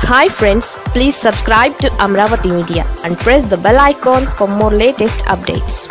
hi friends please subscribe to Amaravati media and press the bell icon for more latest updates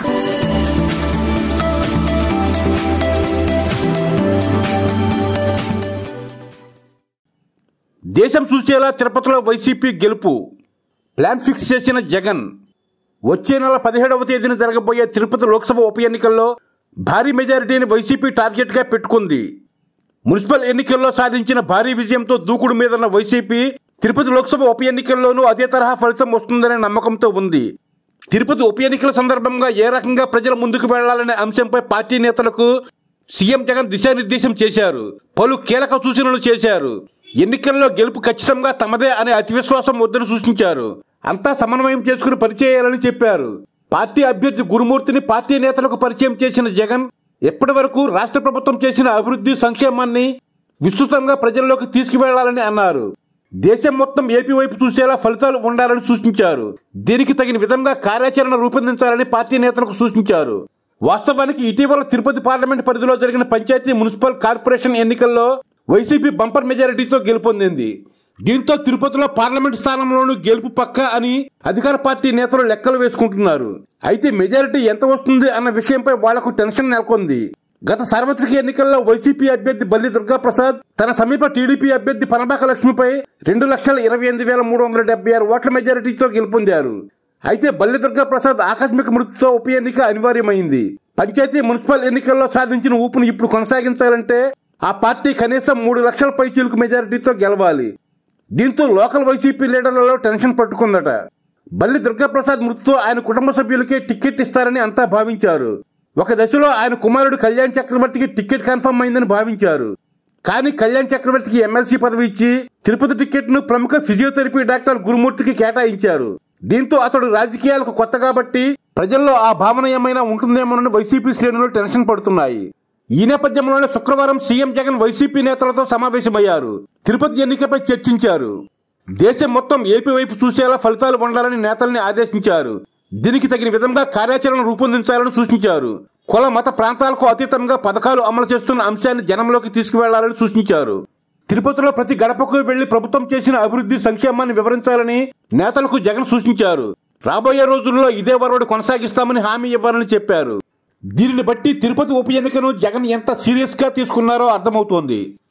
దేశం చూసేలా తిరుపతిలో YCP గెలుపు plan fix చేసిన జగన్ వచ్చే నెల పదిహేడవ తేదీన జరగబోయే తిరుపతి లోక్సభ ఉప ఎన్నికల్లో భారీ మెజారిటీని వైసీపీ టార్గెట్గా పెట్టుకుంది మున్సిపల్ ఎన్నికల్లో సాధించిన భారీ విజయంతో దూకుడు మీదన్న వైసీపీ తిరుపతి లోక్సభ ఉప ఎన్నికల్లోనూ అదే తరహా ఫలితం వస్తుందనే నమ్మకంతో ఉంది తిరుపతి ఉప ఎన్నికల సందర్భంగా ఏ రకంగా ప్రజల ముందుకు వెళ్లాలనే అంశంపై పార్టీ నేతలకు సీఎం జగన్ దిశానిర్దేశం చేశారు పలు కీలక సూచనలు చేశారు ఎన్నికల్లో గెలుపు ఖచ్చితంగా తమదే అనే అతి విశ్వాసం వద్దని సూచించారు అంతా సమన్వయం చేసుకుని పనిచేయాలని చెప్పారు పార్టీ అభ్యర్థి గురుమూర్తిని పార్టీ నేతలకు పరిచయం చేసిన జగన్ ఎప్పటి వరకు రాష్ట్ర ప్రభుత్వం చేసిన అభివృద్ధి సంక్షేమాన్ని విస్తృతంగా ప్రజల్లోకి తీసుకువెళ్లాలని అన్నారు దేశం మొత్తం ఏపీ వైపు చూసేలా ఫలితాలు ఉండాలని సూచించారు దీనికి తగిన విధంగా కార్యాచరణ రూపొందించాలని పార్టీ నేతలకు సూచించారు వాస్తవానికి ఇటీవల తిరుపతి పార్లమెంట్ పరిధిలో జరిగిన పంచాయతీ మున్సిపల్ కార్పొరేషన్ ఎన్నికల్లో వైసీపీ బంపర్ మెజారిటీతో గెలుపొందింది దీంతో తిరుపతిలో పార్లమెంట్ స్థానంలోనూ గెలుపు పక్క అని అధికార పార్టీ నేతలు లెక్కలు వేసుకుంటున్నారు అయితే మెజారిటీ ఎంత వస్తుంది అన్న విషయంపై వాళ్లకు టెన్షన్ నెలకొంది గత సార్వత్రిక ఎన్నికల్లో వైసీపీ అభ్యర్థి బల్లి దుర్గాప్రసాద్ తన సమీప టీడీపీ అభ్యర్థి పనబాక లక్ష్మిపై రెండు లక్షల ఇరవై ఎనిమిది వేల మూడు వందల డెబ్బై ఆరు ఓట్ల మెజారిటీతో గెలుపొందారు అయితే బల్లి దుర్గాప్రసాద్ ఆకస్మిక మృతితో ఉప ఎన్నిక అనివార్యమైంది పంచాయతీ మున్సిపల్ ఎన్నికల్లో సాధించిన ఊపును ఇప్పుడు కొనసాగించాలంటే ఆ పార్టీ కనీసం మూడు లక్షల పైచీలకు మెజారిటీతో గెలవాలి దీంతో లోకల్ వైసీపీ లీడర్లలో టెన్షన్ పట్టుకుందట బల్లి దుర్గాప్రసాద్ మృతితో ఆయన కుటుంబ సభ్యులకే టికెట్ ఇస్తారని అంతా భావించారు ఒక దశలో ఆయన కుమారుడు కళ్యాణ్ చక్రవర్తికి టికెట్ కన్ఫర్మ్ అయిందని భావించారు కానీ కళ్యాణ్ చక్రవర్తికి ఎమ్మెల్సీ పదవి ఇచ్చి తిరుపతి టికెట్ ను ప్రముఖ ఫిజియోథెరపీ డాక్టర్ గురుమూర్తికి కేటాయించారు దీంతో అతడు రాజకీయాలకు కొత్త కాబట్టి ప్రజల్లో ఆ భావన ఏమైనా ఉంటుందేమోనని వైసీపీ శ్రేణులు టెన్షన్ పడుతున్నాయి ఈ నేపథ్యంలోనే శుక్రవారం సీఎం జగన్ వైసీపీ నేతలతో సమావేశమయ్యారు తిరుపతి ఎన్నికపై చర్చించారు దేశం మొత్తం ఏపీ వైపు చూసేలా ఫలితాలు ఉండాలని నేతల్ని ఆదేశించారు దీనికి తగిన విధంగా కార్యాచరణ రూపొందించాలని సూచించారు కుల మత ప్రాంతాలకు అతీతంగా పథకాలు అమలు చేస్తున్న అంశాన్ని జనంలోకి తీసుకువెళ్లాలని సూచించారు తిరుపతిలో ప్రతి గడపకు వెళ్లి ప్రభుత్వం చేసిన అభివృద్ధి సంక్షేమాన్ని వివరించాలని నేతలకు జగన్ సూచించారు రాబోయే రోజుల్లో ఇదే వరవడి కొనసాగిస్తామని హామీ ఇవ్వాలని చెప్పారు దీనిని బట్టి తిరుపతి ఉప ఎన్నికను జగన్ ఎంత సీరియస్ గా తీసుకున్నారో అర్థమవుతోంది